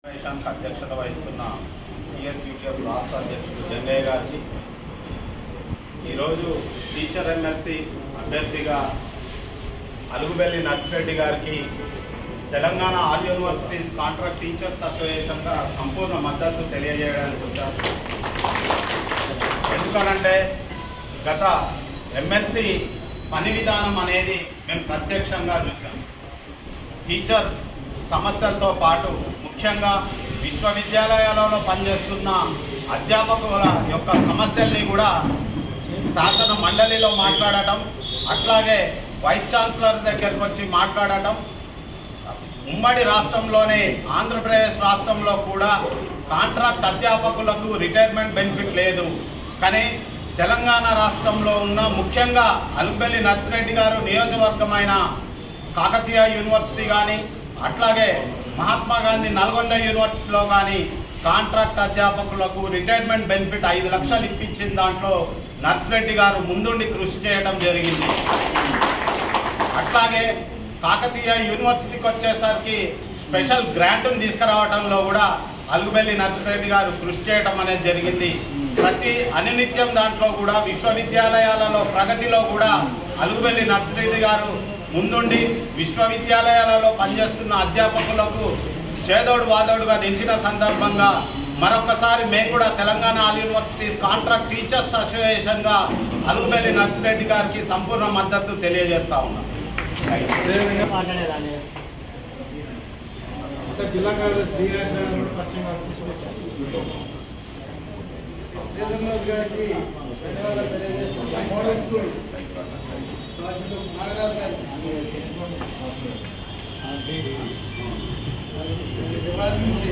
సమావేశానికి అధ్యక్షత వహిస్తున్న టీఎస్యూటీఎఫ్ రాష్ట్ర అధ్యక్షుడు జంగయ్య గారికి ఈరోజు టీచర్ ఎమ్మెల్సీ అభ్యర్థిగా అలుగుబెల్లి నర్సిరెడ్డి గారికి Telangana all universities contract teachers అసోసియేషన్గా సంపూర్ణ మద్దతు తెలియజేయడానికి వచ్చారు ఎందుకనంటే గత ఎమ్మెల్సీ పని విధానం అనేది మేము ప్రత్యక్షంగా చూసాం టీచర్ సమస్యలతో పాటు ముఖ్యంగా విశ్వవిద్యాలయాలలో పనిచేస్తున్న అధ్యాపకుల యొక్క సమస్యల్ని కూడా శాసన మండలిలో మాట్లాడటం అట్లాగే వైస్ ఛాన్సలర్ దగ్గరకు వచ్చి మాట్లాడటం ఉమ్మడి రాష్ట్రంలోనే ఆంధ్రప్రదేశ్ రాష్ట్రంలో కూడా కాంట్రాక్ట్ అధ్యాపకులకు రిటైర్మెంట్ బెనిఫిట్ లేదు కానీ తెలంగాణ రాష్ట్రంలో ఉన్న ముఖ్యంగా అలుబెల్లి నర్సిరెడ్డి గారు నియోజకవర్గమైన కాకతీయ యూనివర్సిటీ కానీ అట్లాగే మహాత్మా గాంధీ నల్గొండ యూనివర్సిటీలో కానీ కాంట్రాక్ట్ అధ్యాపకులకు రిటైర్మెంట్ బెనిఫిట్ ఐదు లక్షలు ఇప్పించిన దాంట్లో నర్సిరెడ్డి గారు ముందుండి కృషి చేయడం జరిగింది అట్లాగే కాకతీయ యూనివర్సిటీకి వచ్చేసరికి స్పెషల్ గ్రాంట్ను తీసుకురావడంలో కూడా అలుగుబెల్లి నర్సిరెడ్డి గారు కృషి చేయడం అనేది జరిగింది ప్రతి అనునిత్యం దాంట్లో కూడా విశ్వవిద్యాలయాలలో ప్రగతిలో కూడా అలుగుబెల్లి నర్సిరెడ్డి గారు ముందుండి విశ్వవిద్యాలయాలలో పనిచేస్తున్న అధ్యాపకులకు చేదోడు వాదోడుగా నిలిచిన సందర్భంగా మరొకసారి మేము కూడా Telangana all universities contract teachers అసోసియేషన్గా అలుగుబెల్లి నర్సిరెడ్డి గారికి సంపూర్ణ మద్దతు తెలియజేస్తా ఉన్నాం మాట్లాడేదాన్ని అంటే జిల్లా కార్యదర్శి ధీరాజ్ గారు కూడా పరిచయం కావాలి. శ్రీధర్నాథ్ గారికి ధన్యవాదాలు తెలియజేస్తున్నాం. మోడల్ స్కూల్ రాజులు నాగరాజు గారు. దివాళి నుంచి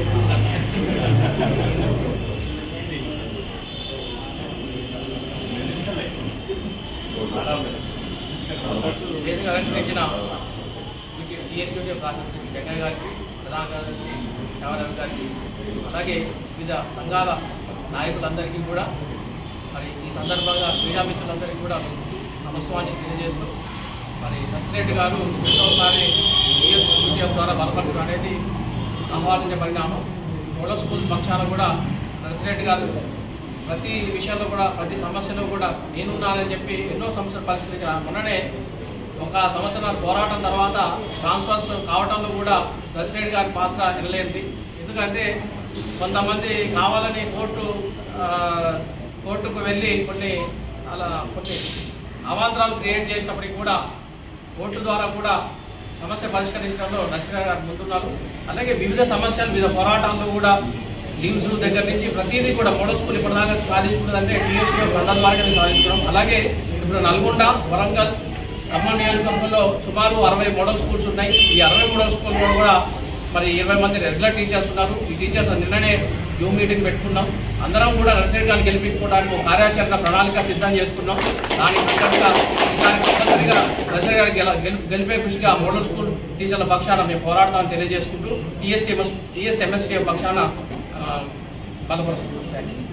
వేదిక అలంకరించిన టీఎస్యూటీ ప్రాతినిధ్యం జగన్ గారికి ప్రధాన కార్యదర్శి శ్యామరావు గారికి అలాగే వివిధ సంఘాల నాయకులందరికీ కూడా మరి ఈ సందర్భంగా క్రీడామిత్రులందరికీ కూడా నమస్వాన్ని తెలియజేస్తూ మరి నర్సిరెడ్డి గారు రెండవసారి టీఎస్యూటీఎఫ్ ద్వారా బలపరచడం అనేది ఆహ్వానించే పరిణామం మోడల్ స్కూల్ పక్షాన కూడా నర్సిరెడ్డి గారు ప్రతి విషయంలో కూడా ప్రతి సమస్యలో కూడా నేనున్నానని చెప్పి ఎన్నో సమస్యలు పరిష్కరించిన మొన్ననే ఒక సంవత్సరాల పోరాటం తర్వాత ట్రాన్స్ఫర్స్ కావడంలో కూడా నర్సిరెడ్డి గారి పాత్ర నిలలేంది ఎందుకంటే కొంతమంది కావాలని కోర్టు ఆ, కోర్టుకు వెళ్ళి కొన్ని అలా కొన్ని అవాంతరాలు క్రియేట్ చేసినప్పటికీ కూడా కోర్టు ద్వారా కూడా సమస్య పరిష్కరించడంలో నర్సిరెడ్డి గారు ముందున్నారు అలాగే వివిధ సమస్యలు వివిధ పోరాటాల్లో కూడా లీవ్స్ దగ్గర నుంచి ప్రతిదీ కూడా మోడల్ స్కూల్ ఇప్పటిదాకా సాధించుకున్నదంటే టీఎస్సీ బృందం ద్వారానే సాధించడం అలాగే ఇప్పుడు నల్గొండ వరంగల్ ఖమ్మం నియోజకవర్గంలో సుమారు అరవై మోడల్ స్కూల్స్ ఉన్నాయి ఈ అరవై మోడల్ స్కూల్లో కూడా మరి ఇరవై మంది రెగ్యులర్ టీచర్స్ ఉన్నారు ఈ టీచర్స్ నిన్ననే జూమ్ మీటింగ్ పెట్టుకున్నాం అందరం కూడా నర్సరీ గారిని గెలిపించుకోవడానికి ఒక కార్యాచరణ ప్రణాళిక సిద్ధం చేసుకున్నాం దానికి తగ్గట్టుగా ఈసారి కంపల్సరిగా నర్సరీ గారికి గెల- గెలు- గెలిపే కృషిగా మోడల్ స్కూల్ టీచర్ల పక్షాన మేము పోరాడతామని తెలియజేసుకుంటూ టీఎస్టీఎంఎస్ టీఎస్ఎంఎస్టీ పక్షాన ఆ, బలపరుస్తున్నాం థ్యాంక్ యూ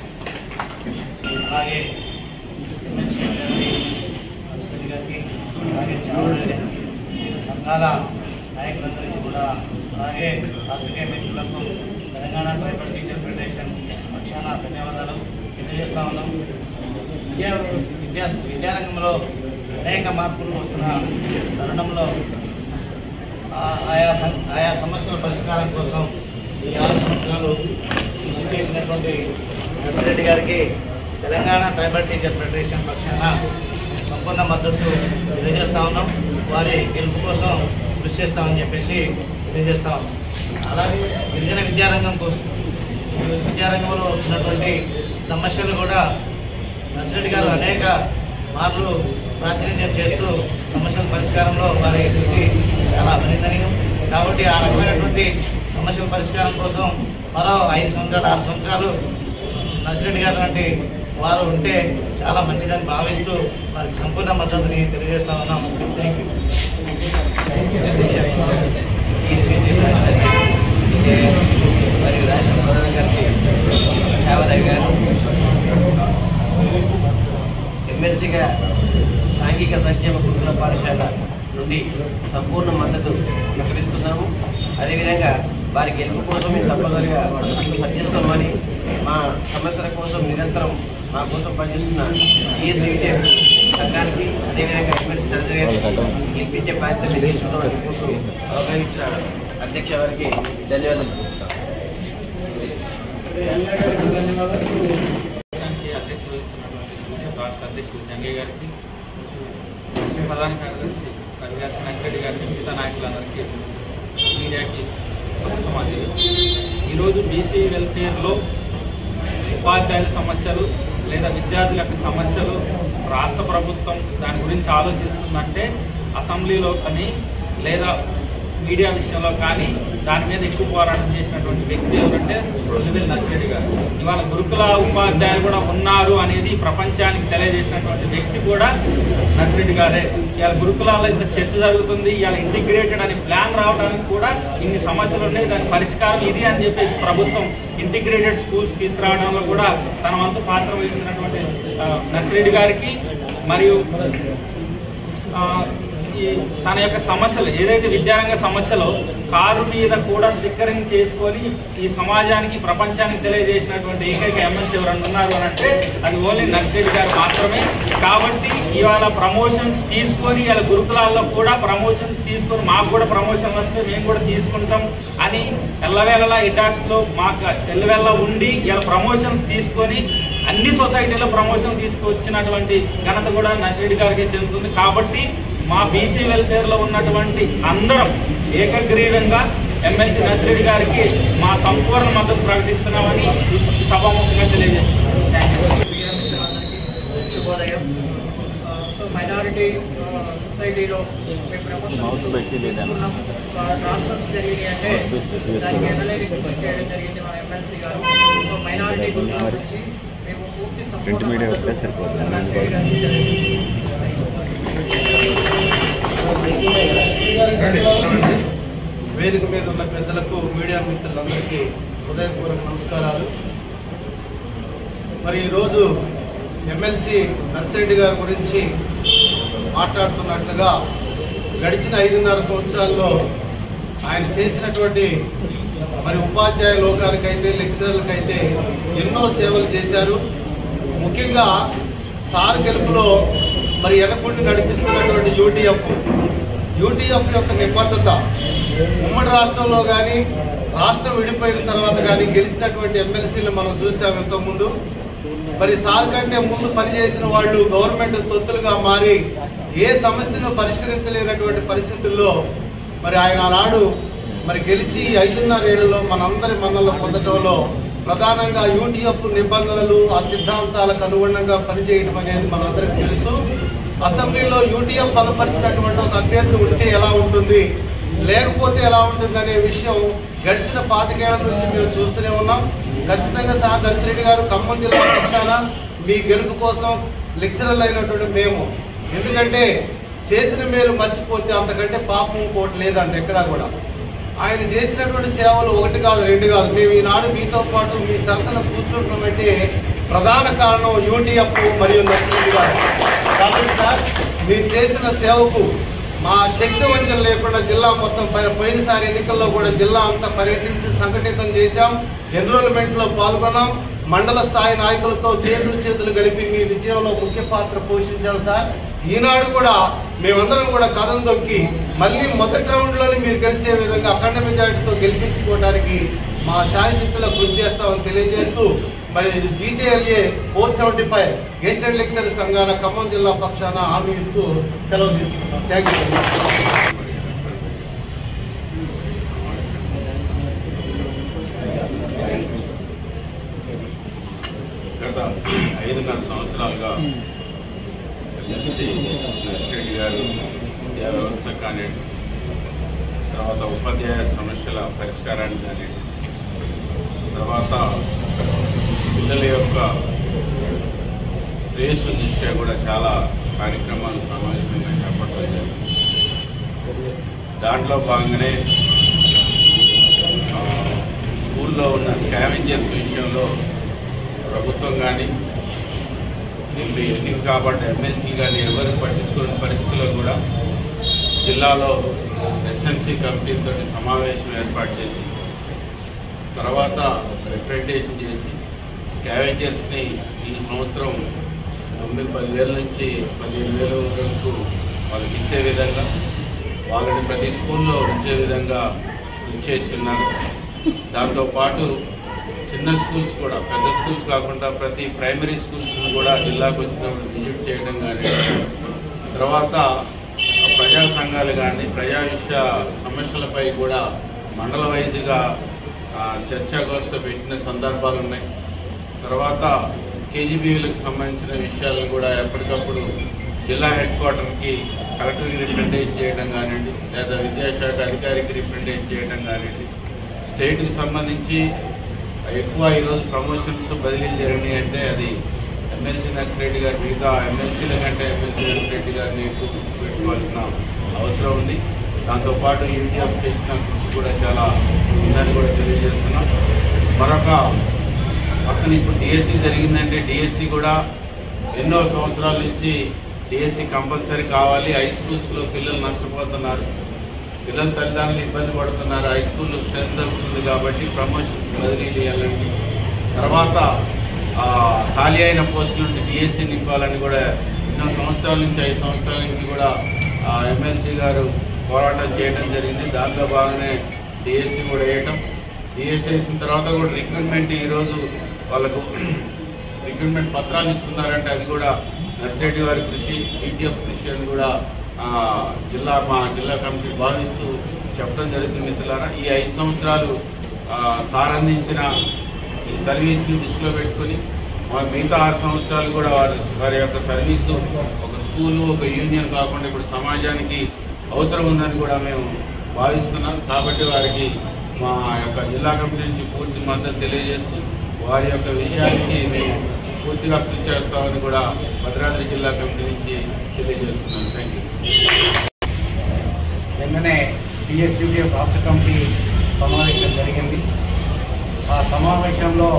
అలాగే ఎమ్మెల్సీ గారికి నర్సరెడ్డి గారికి అలాగే చాలా వివిధ సంఘాల నాయకులందరికీ కూడా అలాగే పాత్రికేయ మిత్రులకు తెలంగాణ ట్రైబల్ టీచర్ ఫెడరేషన్ పక్షాన ధన్యవాదాలు తెలియజేస్తా ఉన్నాం విద్యా విద్యా విద్యారంగంలో అనేక మార్పులు వస్తున్న తరుణంలో ఆ- ఆయా సం- ఆయా సమస్యల పరిష్కారం కోసం ఈ ఆరు సంవత్సరాలు కృషి చేసినటువంటి నర్సిరెడ్డి గారికి తెలంగాణ ట్రైబల్ టీచర్ ఫెడరేషన్ పక్షాన సంపూర్ణ మద్దతు తెలియజేస్తా ఉన్నాం వారి గెలుపు కోసం కృషి చేస్తామని చెప్పేసి తెలియజేస్తా ఉన్నాం అలాగే గిరిజన విద్యారంగం కోసం విద్యారంగంలో వచ్చినటువంటి సమస్యలు కూడా నర్సిరెడ్డి గారు అనేక మార్లు ప్రాతినిధ్యం చేస్తూ సమస్యల పరిష్కారంలో వారి కృషి చాలా అభినందనీయం కాబట్టి ఆ రకమైనటువంటి సమస్యల పరిష్కారం కోసం మరో ఐదు సంవత్సరాలు ఆరు సంవత్సరాలు నర్సిరెడ్డి గారు లాంటి వారు ఉంటే చాలా మంచిదని భావిస్తూ వారికి సంపూర్ణ మద్దతుని తెలియజేస్తా ఉన్నాం థ్యాంక్ యూ మరియు రాష్ట్ర ప్రధాన గారికి శావరాయ్ గారు ఎమ్మెల్సీగా సాంఘిక సంక్షేమ గురుకుల పాఠశాల నుండి సంపూర్ణ మద్దతు ప్రకటిస్తున్నాము అదేవిధంగా వారి గెలుపు కోసం మేము తప్పనిసరిగా పనిచేస్తామని మా సమస్యల కోసం నిరంతరం మా కోసం పనిచేస్తున్న టీఎస్యూటీఎఫ్ సంఘానికి అదేవిధంగా ఎమ్మెల్సీ నర్సరీ గారికి గెలిపించే బాధ్యత నిర్వహించుకుంటాం అనుకుంటూ అవగాహించిన అధ్యక్ష వారికి ధన్యవాదాలు తెలుపుతున్నాం. ఎల్ఏ గారికి ధన్యవాదాలు దానికి అధ్యక్షులు వహిస్తున్నటువంటి యూనియన్ రాష్ట్ర అధ్యక్షులు జంగయ్య గారికి రాష్ట్ర ప్రధాన కార్యదర్శి కవిగారి నైసిరెడ్డి గారికి మిగతా నాయకులందరికీ మీడియాకి నమస్కారం ఈరోజు బీసీ వెల్ఫేర్లో ఉపాధ్యాయుల సమస్యలు లేదా విద్యార్థుల యొక్క సమస్యలు రాష్ట్ర ప్రభుత్వం దాని గురించి ఆలోచిస్తుందంటే అసెంబ్లీలో కానీ లేదా మీడియా విషయంలో కానీ దాని మీద ఎక్కువ పోరాటం చేసినటువంటి వ్యక్తి ఎవరంటే రొల్లివెల్ నర్సిరెడ్డి గారు ఇవాళ గురుకుల ఉపాధ్యాయులు కూడా ఉన్నారు అనేది ప్రపంచానికి తెలియజేసినటువంటి వ్యక్తి కూడా నర్సిరెడ్డి గారే ఇవాళ గురుకులాల్లో ఇంత చర్చ జరుగుతుంది ఇవాళ ఇంటిగ్రేటెడ్ అనే ప్లాన్ రావడానికి కూడా ఇన్ని సమస్యలు ఉన్నాయి దాని పరిష్కారం ఇది అని చెప్పేసి ప్రభుత్వం ఇంటిగ్రేటెడ్ స్కూల్స్ తీసుకురావడంలో కూడా తన వంతు పాత్ర వహించినటువంటి ఆ, నర్సిరెడ్డి గారికి మరియు ఆ, ఈ తన యొక్క సమస్యలు ఏదైతే విద్యారంగ సమస్యలో కారు మీద కూడా స్టిక్కరింగ్ చేసుకొని ఈ సమాజానికి ప్రపంచానికి తెలియజేసినటువంటి ఏకైక ఎమ్మెల్సీ ఎవరన్నా ఉన్నారు అని అంటే అది ఓన్లీ నర్సిరెడ్డి గారు మాత్రమే కాబట్టి ఇవాళ ప్రమోషన్స్ తీసుకొని ఇవాళ గురుకులాల్లో కూడా ప్రమోషన్స్ తీసుకొని మాకు కూడా ప్రమోషన్ వస్తే మేము కూడా తీసుకుంటాం అని ఎల్లవేళలా ఇటాక్స్లో మాకు ఎల్లవేళ ఉండి ఇలా ప్రమోషన్స్ తీసుకొని అన్ని సొసైటీలో ప్రమోషన్ తీసుకొచ్చినటువంటి ఘనత కూడా నర్సిరెడ్డి గారికి చెందుతుంది కాబట్టి మా బీసీ వెల్ఫేర్లో ఉన్నటువంటి అందరం ఏకగ్రీవంగా ఎమ్మెల్సీ నర్సిరెడ్డి గారికి మా సంపూర్ణ మద్దతు ప్రకటిస్తున్నామని ఈ సభాముఖంగా తెలియజేస్తున్నాం థ్యాంక్ యూ శుభోదయం సో మైనారిటీ సొసైటీలో మేము ప్రమోషన్స్ తీసుకున్నాం ట్రాన్స్ఫర్స్ జరిగినాయి అంటే దానికి ఎమ్మెల్యే రిక్వెస్ట్ చేయడం జరిగింది మన ఎమ్మెల్సీ గారు సో మైనారిటీ గురించి గురించి మేము పూర్తి సపోర్ట్ నర్సరీ గారికి తెలియజేస్తున్నాం. వేదిక మీద ఉన్న పెద్దలకు మీడియా మిత్రులందరికీ హృదయపూర్వక నమస్కారాలు మరి ఈరోజు ఎమ్మెల్సీ నర్సిరెడ్డి గారి గురించి మాట్లాడుతున్నట్లుగా గడిచిన ఐదున్నర సంవత్సరాల్లో ఆయన చేసినటువంటి మరి ఉపాధ్యాయ లోకానికైతే లెక్చరర్లకైతే ఎన్నో సేవలు చేశారు ముఖ్యంగా సార్ గెలుపులో మరి వెనకుండి నడిపిస్తున్నటువంటి యూటీఎఫ్ యూటీఎఫ్ యొక్క నిబద్ధత ఉమ్మడి రాష్ట్రంలో కానీ రాష్ట్రం విడిపోయిన తర్వాత కానీ గెలిచినటువంటి ఎమ్మెల్సీలు మనం చూసాం ఇంతకుముందు మరి సార్ కంటే ముందు పనిచేసిన వాళ్ళు గవర్నమెంట్ తొత్తులుగా మారి ఏ సమస్యను పరిష్కరించలేనటువంటి పరిస్థితుల్లో మరి ఆయన ఆనాడు మరి గెలిచి ఐదున్నర ఏళ్లలో మనందరి మన్నలు పొందడంలో ప్రధానంగా యూటీఎఫ్ నిబంధనలు ఆ సిద్ధాంతాలకు అనుగుణంగా పనిచేయడం అనేది మనందరికీ తెలుసు అసెంబ్లీలో యూటీఎఫ్ బలపరిచినటువంటి ఒక అభ్యర్థి ఉంటే ఎలా ఉంటుంది లేకపోతే ఎలా ఉంటుంది అనే విషయం గడిచిన పాతికేళ్ల నుంచి మేము చూస్తూనే ఉన్నాం ఖచ్చితంగా సార్ నర్సిరెడ్డి గారు ఖమ్మం జిల్లా పక్షాన మీ గెలుపు కోసం లెక్చరర్లు అయినటువంటి మేము ఎందుకంటే చేసిన మేలు మర్చిపోతే అంతకంటే పాపం ఇంకోటి లేదంట ఎక్కడా కూడా ఆయన చేసినటువంటి సేవలు ఒకటి కాదు రెండు కాదు మేము ఈనాడు మీతో పాటు మీ సరసన కూర్చుంటున్నామంటే ప్రధాన కారణం యూటీఎఫ్ మరియు నర్సిరెడ్డి గారు కాబట్టి సార్ మీరు చేసిన సేవకు మా శక్తి వంచన లేకుండా జిల్లా మొత్తం పై- పోయినసారి ఎన్నికల్లో కూడా జిల్లా అంతా పర్యటించి సంఘటితం చేశాం ఎన్రోల్మెంట్లో పాల్గొన్నాం మండల స్థాయి నాయకులతో చేతులు చేతులు కలిపి మీ విజయంలో ముఖ్య పాత్ర పోషించాం సార్ ఈనాడు కూడా మేమందరం కూడా కథం దొక్కి మళ్ళీ మొదటి రౌండ్లోనే మీరు గెలిచే విధంగా అఖండ మెజారిటీతో గెలిపించుకోవడానికి మా శాయశక్తిలో కృషి చేస్తామని తెలియజేస్తూ మరి జీజేఎల్ఏ ఫోర్ సెవెంటీ ఫైవ్ గెస్టెడ్ లెక్చర్ సంఘాల ఖమ్మం జిల్లా పక్షాన హామీ ఇస్తూ సెలవు తీసుకుంటాం థ్యాంక్ యూ గత ఐదున్నర సంవత్సరాలుగా ఎమ్మెల్సీ నర్సిరెడ్డి గారు విద్యా వ్యవస్థ కానీ తర్వాత ఉపాధ్యాయ సమస్యల పరిష్కారాన్ని కానీ తర్వాత పిల్లల యొక్క శ్రేయస్సు దృష్ట్యా కూడా చాలా కార్యక్రమాలు సామాజికంగా చేపట్టడం జరిగింది దాంట్లో భాగంగానే ఆ, స్కూల్లో ఉన్న స్కావెంజర్స్ విషయంలో ప్రభుత్వం కానీ వీళ్ళు ఎన్నిక కాబట్టి ఎమ్మెల్సీ కానీ ఎవరు పట్టించుకునే పరిస్థితుల్లో కూడా జిల్లాలో ఎస్ఎంసీ కమిటీతో సమావేశం ఏర్పాటు చేసి తర్వాత రిప్రజెంటేషన్ చేసి స్కావెంజర్స్ని ఈ సంవత్సరం తొమ్మిది పదివేల నుంచి పదిహేను వేల వరకు వాళ్ళకి ఇచ్చే విధంగా వాళ్ళని ప్రతి స్కూల్లో ఉంచే విధంగా కృషి చేసి ఉన్నారు దాంతోపాటు చిన్న స్కూల్స్ కూడా పెద్ద స్కూల్స్ కాకుండా ప్రతి ప్రైమరీ స్కూల్స్ కూడా జిల్లాకు వచ్చినప్పుడు విజిట్ చేయడం కానీ తర్వాత ప్రజా సంఘాలు కానీ ప్రజా విషయ సమస్యలపై కూడా మండల వైజ్గా ఆ, చర్చాగోష్ఠి పెట్టిన సందర్భాలు ఉన్నాయి తర్వాత కేజీబీవీలకు సంబంధించిన విషయాలను కూడా ఎప్పటికప్పుడు జిల్లా హెడ్ క్వార్టర్కి కలెక్టర్కి రిప్రజెంటేట్ చేయడం కానివ్వండి లేదా విద్యాశాఖ అధికారికి రిప్రజెంటేట్ చేయడం కానివ్వండి స్టేట్కి సంబంధించి ఎక్కువ ఈరోజు ప్రమోషన్స్ బదిలీలు జరిగినాయి అంటే అది ఎమ్మెల్సీ నర్సిరెడ్డి గారు మిగతా ఎమ్మెల్సీల కంటే ఎమ్మెల్సీ నర్సిరెడ్డి గారిని ఎక్కువ పెట్టుకోవాల్సిన అవసరం ఉంది దాంతోపాటు యూటీఎఫ్ చేసిన కృషి కూడా చాలా ఉందని కూడా తెలియజేస్తున్నాం మరొక పక్కన ఇప్పుడు డిఎస్సి జరిగిందంటే డిఎస్సి కూడా ఎన్నో సంవత్సరాల నుంచి డిఎస్సి కంపల్సరీ కావాలి హై స్కూల్స్లో పిల్లలు నష్టపోతున్నారు పిల్లల తల్లిదండ్రులు ఇబ్బంది పడుతున్నారు హై స్కూల్లో స్ట్రెంత్ తగ్గుతుంది కాబట్టి ప్రమోషన్స్ బదిలీ చేయాలండి తర్వాత ఆ, ఖాళీ అయిన పోస్టుల నుంచి డిఎస్సి నింపాలని కూడా ఎన్నో సంవత్సరాల నుంచి ఐదు సంవత్సరాల నుంచి కూడా ఎమ్మెల్సీ గారు పోరాటం చేయడం జరిగింది దాంట్లో భాగంగానే డిఎస్సి కూడా వేయటం డిఎస్సి వేసిన తర్వాత కూడా రిక్రూట్మెంట్ ఈరోజు వాళ్ళకు రిక్రూట్మెంట్ పత్రాలు ఇస్తున్నారంటే అది కూడా నర్సిరెడ్డి వారి కృషి ఈటీఎఫ్ కృషి అని కూడా ఆ, జిల్లా మా జిల్లా కమిటీ భావిస్తూ చెప్పడం జరుగుతుంది మిత్రులారా ఈ ఐదు సంవత్సరాలు ఆ, సార్ అందించిన ఈ సర్వీస్ని దృష్టిలో పెట్టుకొని మా మిగతా ఆరు సంవత్సరాలు కూడా వారి వారి యొక్క సర్వీసు ఒక స్కూలు ఒక యూనియన్ కాకుండా ఇప్పుడు సమాజానికి అవసరం ఉందని కూడా మేము భావిస్తున్నాం కాబట్టి వారికి మా యొక్క జిల్లా కమిటీ నుంచి పూర్తి మద్దతు తెలియజేస్తూ వారి యొక్క విజయానికి మేము పూర్తిగా కృషి చేస్తామని కూడా భద్రాద్రి జిల్లా కమిటీ నుంచి తెలియజేస్తున్నాను థ్యాంక్ యూ నిన్ననే టీఎస్యూటీఎఫ్ రాష్ట్ర కమిటీ సమావేశం జరిగింది ఆ సమావేశంలో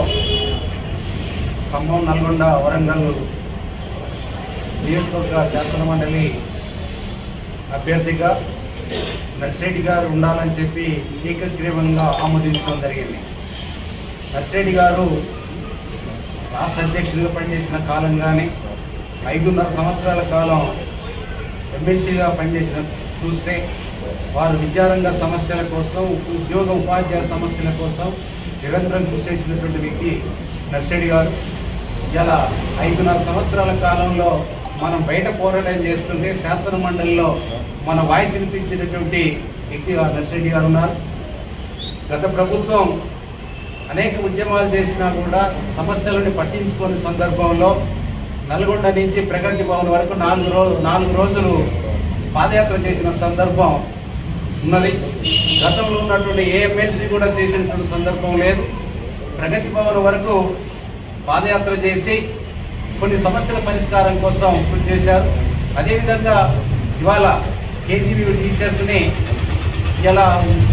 ఖమ్మం నల్గొండ వరంగల్ నియోజకవర్గ శాసన మండలి అభ్యర్థిగా నర్సిరెడ్డి గారు ఉండాలని చెప్పి ఏకగ్రీవంగా ఆమోదించడం జరిగింది నర్సిరెడ్డి గారు రాష్ట్ర అధ్యక్షుడిగా పనిచేసిన కాలం కానీ ఐదున్నర సంవత్సరాల కాలం ఎమ్మెల్సీగా పనిచేసిన చూస్తే వారు విద్యారంగ సమస్యల కోసం ఉద్యోగ ఉపాధ్యాయ సమస్యల కోసం నిరంతరం కృషి చేసినటువంటి వ్యక్తి నర్సిరెడ్డి గారు ఇలా ఐదున్నర సంవత్సరాల కాలంలో మనం బయట పోరాటం చేస్తుంటే శాసన మండలిలో మన వాయిస్ వినిపించినటువంటి వ్యక్తిగా నర్సిరెడ్డి గారు ఉన్నారు గత ప్రభుత్వం అనేక ఉద్యమాలు చేసినా కూడా సమస్యలను పట్టించుకునే సందర్భంలో నల్గొండ నుంచి ప్రగతి భవన్ వరకు నాలుగు రోజు నాలుగు రోజులు పాదయాత్ర చేసిన సందర్భం ఉన్నది గతంలో ఉన్నటువంటి ఏ ఎమ్మెల్సీ కూడా చేసినటువంటి సందర్భం లేదు ప్రగతి భవన్ వరకు పాదయాత్ర చేసి కొన్ని సమస్యల పరిష్కారం కోసం కృషి చేశారు అదేవిధంగా ఇవాళ కేజీబీ టీచర్స్ని ఇలా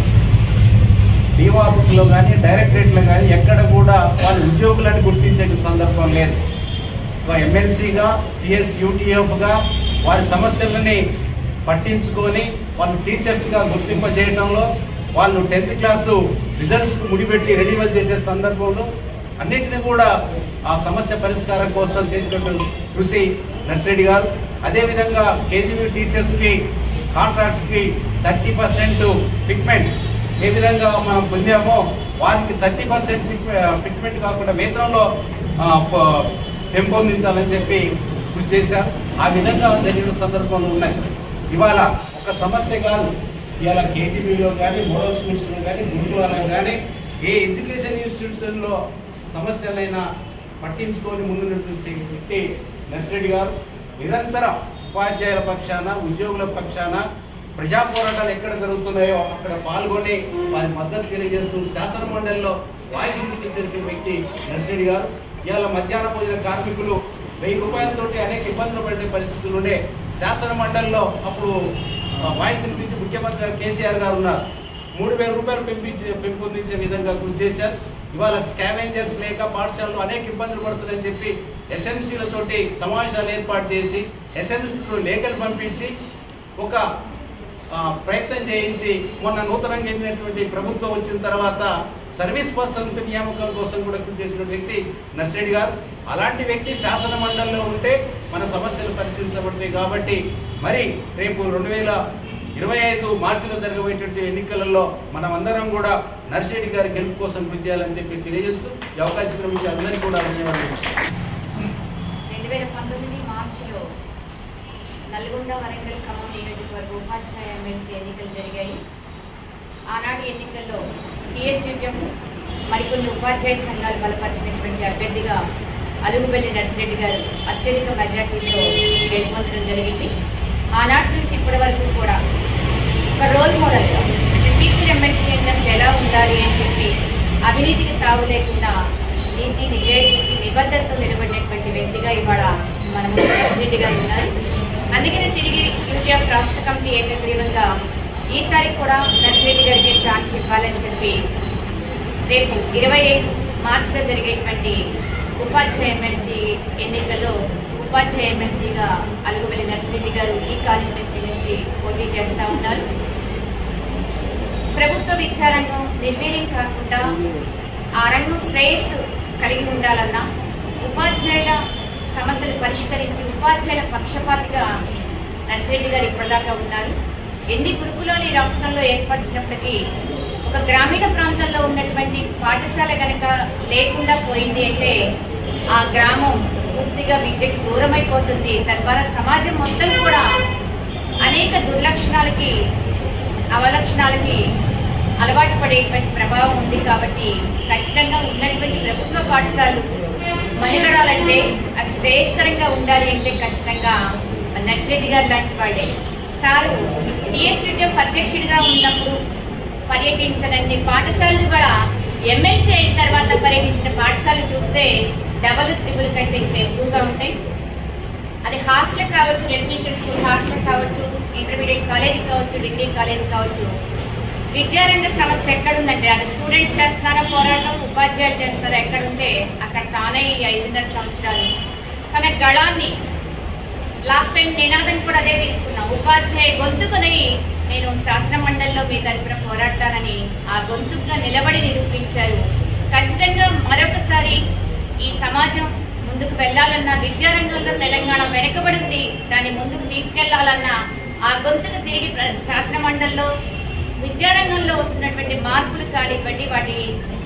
డిఓ ఆఫీసులో కానీ డైరెక్టరేట్లో కానీ ఎక్కడ కూడా వాళ్ళ ఉద్యోగులను గుర్తించే సందర్భం లేదు ఒక ఎమ్మెల్సీగా టిఎస్ యూటీఎఫ్గా వారి సమస్యలని పట్టించుకొని వాళ్ళు టీచర్స్గా గుర్తింపజేయడంలో వాళ్ళు టెన్త్ క్లాసు రిజల్ట్స్కు ముడిపెట్టి రెన్యువల్ చేసే సందర్భంలో అన్నిటిని కూడా ఆ సమస్య పరిష్కారం కోసం చేసినటువంటి కృషి నర్సిరెడ్డి గారు అదేవిధంగా కేజీబీ టీచర్స్కి కాంట్రాక్ట్స్కి థర్టీ పర్సెంట్ ఫిక్మెంట్ ఏ విధంగా మనం పొందామో వారికి థర్టీ పర్సెంట్ ఫిట్మెంట్ కాకుండా వేతనంలో ఆ, ప- పెంపొందించాలని చెప్పి కృషి చేశారు ఆ విధంగా జరిగిన సందర్భాలు ఉన్నాయి ఇవాళ ఒక సమస్య కాదు ఇవాళ కేజీబీలో కానీ మోడల్ స్కూల్స్లో కానీ గురుకులలో కానీ ఏ ఎడ్యుకేషన్ ఇన్స్టిట్యూషన్లో సమస్యలైనా పట్టించుకొని ముందు నడిపించే వ్యక్తి నర్సిరెడ్డి గారు నిరంతరం ఉపాధ్యాయుల పక్షాన ఉద్యోగుల పక్షాన ప్రజా పోరాటాలు ఎక్కడ జరుగుతున్నాయో అక్కడ పాల్గొని వారి మద్దతు తెలియజేస్తూ శాసన మండలిలో వాయిస్ వినిపించిన వ్యక్తి నర్సిరెడ్డి గారు ఇవాళ మధ్యాహ్న భోజన కార్మికులు వెయ్యి రూపాయలతోటి అనేక ఇబ్బందులు పడే పరిస్థితులు ఉండే శాసన మండలిలో అప్పుడు ఆ, వాయిస్ వినిపించి ముఖ్యమంత్రి గారు కేసీఆర్ గారు ఉన్నారు మూడు వేల రూపాయలు పెంపించి పెంపొందించే విధంగా కృషి చేశారు ఇవాళ స్కావెంజర్స్ లేక పాఠశాలలో అనేక ఇబ్బందులు పడుతున్నాయని చెప్పి ఎస్ఎంసీలతోటి సమావేశాలు ఏర్పాటు చేసి ఎస్ఎంసీలో లేఖలు పంపించి ఒక ఆ, ప్రయత్నం చేయించి మొన్న నూతనంగా ఎన్నినటువంటి ప్రభుత్వం వచ్చిన తర్వాత సర్వీస్ పర్సన్స్ నియామకం కోసం కూడా కృషి చేసిన వ్యక్తి నర్సిరెడ్డి గారు అలాంటి వ్యక్తి శాసన మండలిలో ఉంటే మన సమస్యలు పరిష్కరించబడతాయి కాబట్టి మరి రేపు రెండు వేల ఇరవై ఐదు మార్చిలో జరగబోయేటువంటి ఎన్నికలలో మనమందరం కూడా నర్సిరెడ్డి గారి గెలుపు కోసం కృషి చేయాలని చెప్పి తెలియజేస్తూ ఈ అవకాశం ఇచ్చిన మీకు అందరికీ కూడా ధన్యవాదాలు రెండు వేల పంతొమ్మిది మార్చిలో నల్గొండ వరంగల్ ఖమ్మం నియోజకవర్గ ఉపాధ్యాయ ఎమ్మెల్సీ ఎన్నికలు జరిగాయి ఆనాటి ఎన్నికల్లో టీఎస్యూటీఎఫ్ మరికొన్ని ఉపాధ్యాయ సంఘాలు బలపరిచినటువంటి అభ్యర్థిగా అలుగుబెల్లి నర్సిరెడ్డి గారు అత్యధిక మెజార్టీతో గెలుపొందడం జరిగింది ఆనాటి నుంచి ఇప్పటి వరకు కూడా ఒక రోల్ మోడల్గా అంటే టీచర్ ఎమ్మెల్సీ అంటే అసలు ఎలా ఉండాలి అని చెప్పి అవినీతికి తావు లేకుండా నీతి నిజాయితీకి నిబద్ధతతో నిలబడినటువంటి వ్యక్తిగా ఇవాళ మన ముందు నర్సిరెడ్డి గారు ఉన్నారు అందుకనే తిరిగి యూటీఎఫ్ రాష్ట్ర కమిటీ ఏకగ్రీవంగా ఈసారి కూడా నర్సిరెడ్డి గారికి ఛాన్స్ ఇవ్వాలని చెప్పి రేపు ఇరవై ఐదు మార్చిలో జరిగేటువంటి ఉపాధ్యాయ ఎమ్మెల్సీ ఎన్నికల్లో ఉపాధ్యాయ ఎమ్మెల్సీగా అలుగువెల్లి నర్సిరెడ్డి గారు ఈ కాన్స్టిట్యున్సీ నుంచి పోటీ చేస్తూ ఉన్నారు ప్రభుత్వ విద్యారంగం నిర్వీర్యం కాకుండా ఆ రంగం శ్రేయస్సు కలిగి ఉండాలన్నా ఉపాధ్యాయుల సమస్యలు పరిష్కరించి ఉపాధ్యాయుల పక్షపాతిగా నర్సిరెడ్డి గారు ఇప్పటిదాకా ఉన్నారు ఎన్ని గురుకులాలు ఈ రాష్ట్రంలో ఏర్పరిచినప్పటికీ ఒక గ్రామీణ ప్రాంతాల్లో ఉన్నటువంటి పాఠశాల కనుక లేకుండా పోయింది అంటే ఆ గ్రామం పూర్తిగా విద్యకి దూరమైపోతుంది తద్వారా సమాజం మొత్తం కూడా అనేక దుర్లక్షణాలకి అవలక్షణాలకి అలవాటు పడేటువంటి ప్రభావం ఉంది కాబట్టి ఖచ్చితంగా ఉన్నటువంటి ప్రభుత్వ పాఠశాలలు మనుగడాలంటే అది శ్రేయస్కరంగా ఉండాలి అంటే ఖచ్చితంగా నర్సిరెడ్డి గారు లాంటి వాళ్ళే సారు టీఎస్యూటీఎఫ్ అధ్యక్షుడిగా ఉన్నప్పుడు పర్యటించనన్ని పాఠశాలలు కూడా ఎమ్మెల్సీ అయిన తర్వాత పర్యటించిన పాఠశాలలు చూస్తే డబల్ త్రిబుల్ కంటే ఇంకా ఎక్కువగా ఉంటాయి అది హాస్టల్ కావచ్చు రెసిడెన్షియల్ స్కూల్ హాస్టల్ కావచ్చు ఇంటర్మీడియట్ కాలేజ్ కావచ్చు డిగ్రీ కాలేజ్ కావచ్చు విద్యారంగ సమస్య ఎక్కడుందంటే అది స్టూడెంట్స్ చేస్తారా పోరాటం ఉపాధ్యాయులు చేస్తారా ఎక్కడుంటే అక్కడ తానే ఈ ఐదున్నర సంవత్సరాలు తన గళాన్ని లాస్ట్ టైం నినాదం కూడా అదే తీసుకున్నా ఉపాధ్యాయ గొంతుకుని నేను శాసన మండలిలో మీ తరపున పోరాడతానని ఆ గొంతుకుగా నిలబడి నిరూపించారు ఖచ్చితంగా మరొకసారి ఈ సమాజం ముందుకు వెళ్ళాలన్నా విద్యారంగంలో తెలంగాణ వెనకబడింది దాన్ని ముందుకు తీసుకెళ్లాలన్నా ఆ గొంతుకు తిరిగి ప్ర- శాసన మండలిలో విద్యారంగంలో వస్తున్నటువంటి మార్పులు కానివ్వండి వాటి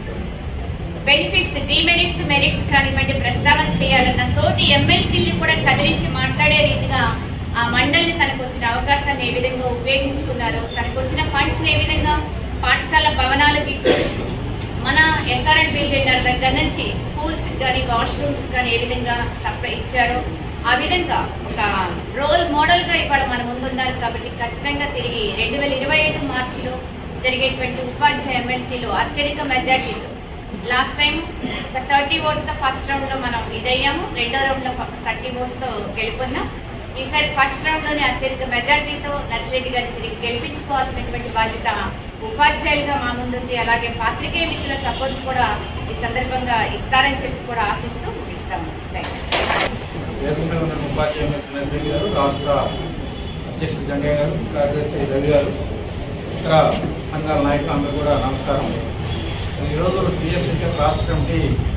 బెనిఫిట్స్ డిమెరిట్స్ మెరిట్స్ కానివ్వండి ప్రస్తావన చేయాలన్న తోటి ఎమ్మెల్సీని కూడా కదిలించి మాట్లాడే రీతిగా ఆ మండలిని తనకు వచ్చిన అవకాశాన్ని ఏ విధంగా ఉపయోగించుకున్నారో తనకు వచ్చిన ఫండ్స్ ఏ విధంగా పాఠశాల భవనాలకి మన ఎస్ఆర్ఎన్ బీజేఆర్ దగ్గర నుంచి స్కూల్స్ కానీ వాష్రూమ్స్ కానీ ఏ విధంగా సప్లై ఇచ్చారో ఆ విధంగా ఒక రోల్ మోడల్ గా ఇవాళ మన ముందున్నారు కాబట్టి ఖచ్చితంగా తిరిగి రెండు వేల ఇరవై ఐదు మార్చిలో జరిగేటువంటి ఉపాధ్యాయ ఎమ్మెల్సీలో అత్యధిక మెజార్టీలో లాస్ట్ టైం థర్టీ ఓట్స్ తో ఫస్ట్ రౌండ్ లో మనం ఇదయ్యాము రెండో రౌండ్ లో థర్టీ ఓట్స్ తో గెలుపొందాం ఈసారి ఫస్ట్ రౌండ్ లోనే అత్యధిక మెజార్టీతో నర్సిరెడ్డి గారిని తిరిగి గెలిపించుకోవాల్సినటువంటి బాధ్యత ఉపాధ్యాయులుగా మా ముందుంది అలాగే పాత్రికేయ మిత్రుల సపోర్ట్ కూడా ఈ సందర్భంగా ఇస్తారని చెప్పి కూడా ఆశిస్తూ ముగిస్తాము థ్యాంక్ యూ వేదిక మీద ఉన్న ఉపాధ్యాయ నరసింహ గారు రాష్ట్ర అధ్యక్షుడు జంగయ్య గారు కార్యదర్శి రవి గారు ఇతర సంఘాల నాయకులు అందరూ కూడా నమస్కారం ఈరోజు టీఎస్ఎస్ఎఫ్ రాష్ట్ర కమిటీ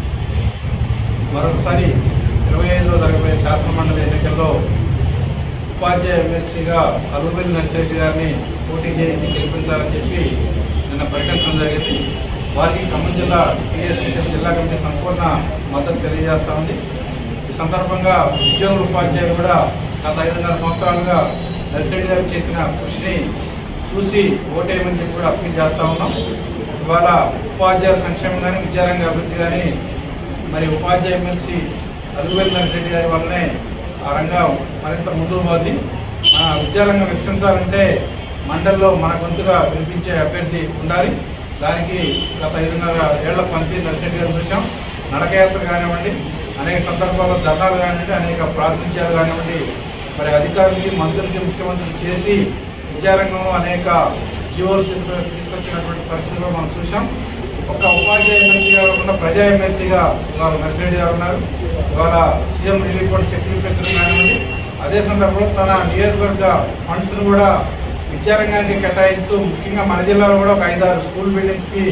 మరొకసారి ఇరవై ఐదులో జరగబోయే శాసనమండలి ఎన్నికల్లో ఉపాధ్యాయ ఎమ్మెల్సీగా అలుబెల్లి నర్సిరెడ్డి గారిని పోటీ చేయించి గెలిపించాలని చెప్పి నిన్న ప్రకటించడం జరిగింది వారికి ఖమ్మం జిల్లా టీఎస్ఎస్ఎఫ్ జిల్లా కమిటీ సంపూర్ణ మద్దతు తెలియజేస్తా ఉంది ఈ సందర్భంగా ఉద్యోగుల ఉపాధ్యాయులు కూడా గత ఐదున్నర సంవత్సరాలుగా నర్సిరెడ్డి గారు చేసిన కృషిని చూసి ఓటేయమని చెప్పి కూడా అప్పీల్ చేస్తా ఉన్నాం ఇవాళ ఉపాధ్యాయుల సంక్షేమం కానీ విద్యారంగ అభివృద్ధి కానీ మరి ఉపాధ్యాయ ఎమ్మెల్సీ అలుగువెల్లి నర్సిరెడ్డి గారి వల్లనే ఆ రంగం మరింత ముందుకు పోద్ది మన విద్యారంగం వికసించాలంటే మండలిలో మన గొంతుగా వినిపించే అభ్యర్థి ఉండాలి దానికి గత ఐదున్నర ఏళ్ల పనితీరు నర్సిరెడ్డి గారు చూసాం నడకయాత్ర కానివ్వండి అనేక సందర్భాల్లో ధర్నాలు కానివ్వండి అనేక ప్రాతినిధ్యాలు కానివ్వండి మరి అధికారులకి మంత్రులకి ముఖ్యమంత్రులు చేసి విద్యారంగంలో అనేక జీవోలు తీసుకు- తీసుకొచ్చినటువంటి పరిస్థితులు మనం చూసాం ఒక ఉపాధ్యాయ ఎమ్మెల్సీగా ఉన్న ప్రజా ఎమ్మెల్సీగా ఇవాళ నర్సిరెడ్డి గారు ఉన్నారు ఇవాళ సీఎం రిలీఫ్ ఫండ్ చెక్లు పెంచడం కానివ్వండి అదే సందర్భంలో తన నియోజకవర్గ ఫండ్స్ను కూడా విద్యారంగానికి కేటాయిస్తూ ముఖ్యంగా మన జిల్లాలో కూడా ఒక ఐదారు స్కూల్ బిల్డింగ్స్కి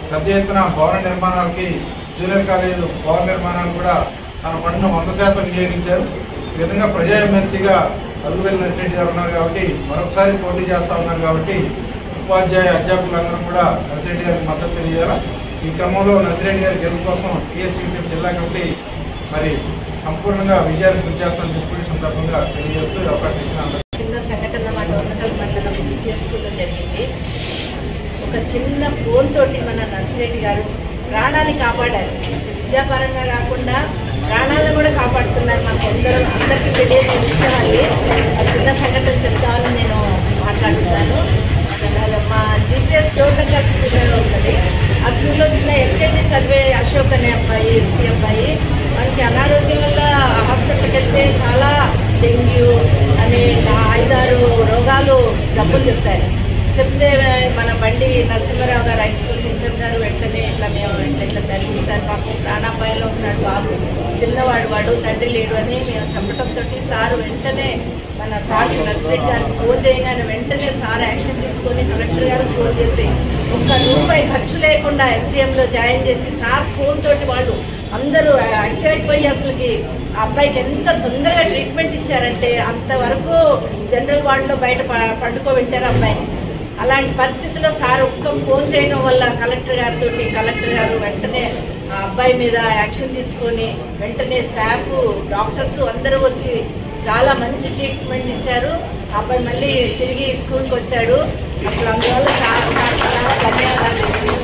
పెద్ద ఎత్తున భవన నిర్మాణాలకి జూనియర్ కాలేజీలు భవన నిర్మాణాలు కూడా తన పనులను వంద శాతం వినియోగించారు ఈ విధంగా ప్రజా ఎమ్మెల్సీగా అల్లువెల్లి నర్సిరెడ్డి గారు ఉన్నారు కాబట్టి మరొకసారి పోటీ చేస్తా ఉన్నారు కాబట్టి ఉపాధ్యాయ అధ్యాపకులందరూ కూడా నర్సిరెడ్డి గారికి మద్దతు తెలియజేయాలా ఈ క్రమంలో నర్సిరెడ్డి గారి గెలుపు కోసం టీఎస్సీ జిల్లా కమిటీ మరి సంపూర్ణంగా విజయాన్ని కృషి చేస్తామని చెప్పి ఈ సందర్భంగా తెలియజేస్తూ ఈ అవకాశం ఇచ్చిన అందరికీ చిన్న సంఘటన మా డోర్నకల్ మండలం విద్యా స్కూల్లో జరిగింది ఒక చిన్న ఫోన్ తోటి మన నర్సిరెడ్డి గారు ప్రాణాన్ని కాపాడారు విద్యాపరంగా కాకుండా ప్రాణాలను కూడా కాపాడుతున్నారు మాకు అందరూ అందరికీ తెలియని విషయం అది ఆ చిన్న సంఘటన చెప్తామని నేను మాట్లాడుతున్నాను అసలు మా జీపీఎస్ డోర్నకల్ స్కూల్లో ఉంటుంది ఆ స్కూల్లో చిన్న ఎల్కేజీ చదివే అశోక్ అనే అబ్బాయి ఎస్టీ అబ్బాయి మనకి అనారోగ్యం వల్ల హాస్పిటల్కి వెళ్తే చాలా డెంగ్యూ అనే ఐదారు రోగాలు జబ్బులు చెప్తారు చెప్తే మన బండి నరసింహారావు గారు హై స్కూల్ టీచర్ గారు వెంటనే ఇట్లా మేము ఇట్లా ఇట్లా జరిగింది సార్ పాపం ప్రాణాపాయంలో ఉన్నాడు బాబు చిన్నవాడు వాడు తండ్రి లేడు అని మేము చెప్పడంతో సార్ వెంటనే మన సార్ నర్సిరెడ్డి గారికి ఫోన్ చేయగానే వెంటనే సార్ యాక్షన్ తీసుకొని కలెక్టర్ గారు ఫోన్ చేసి ఒక్క రూపాయి ఖర్చు లేకుండా ఎఫ్జిఎంలో జాయిన్ చేసి సార్ ఫోన్ తోటి వాళ్ళు అందరూ యాక్టివ్ అయిపోయి అసలుకి ఆ అబ్బాయికి ఎంత తొందరగా ట్రీట్మెంట్ ఇచ్చారంటే అంతవరకు జనరల్ వార్డులో బయట ప- పండుకోబెట్టారు అబ్బాయిని అలాంటి పరిస్థితిలో సార్ ఒక్క ఫోన్ చేయడం వల్ల కలెక్టర్ గారితో కలెక్టర్ గారు వెంటనే ఆ అబ్బాయి మీద యాక్షన్ తీసుకొని వెంటనే స్టాఫ్ డాక్టర్స్ అందరూ వచ్చి చాలా మంచి ట్రీట్మెంట్ ఇచ్చారు ఆ అబ్బాయి మళ్ళీ తిరిగి స్కూల్కి వచ్చాడు అసలు అందువల్ల చాలా చాలా ధన్యవాదాలు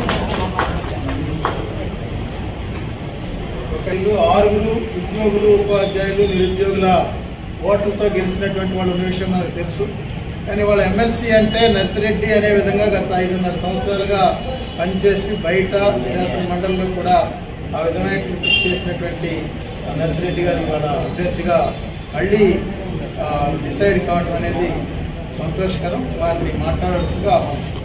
ఒకళ్ళు ఆరుగురు ఉద్యోగులు ఉపాధ్యాయులు నిరుద్యోగుల ఓట్లతో గెలిచినటువంటి వాళ్ళు ఉన్న విషయం మనకు తెలుసు కానీ వాళ్ళ ఎమ్మెల్సీ అంటే నర్సిరెడ్డి అనే విధంగా గత ఐదున్నర సంవత్సరాలుగా పనిచేసి బయట శాసన మండలిలో కూడా ఆ విధమైనటువంటి కృషి చేసినటువంటి నర్సిరెడ్డి గారు వాళ్ళ అభ్యర్థిగా మళ్ళీ డిసైడ్ కావడం అనేది సంతోషకరం వారిని మాట్లాడాల్సిందిగా ఆహ్వానిస్తున్నాను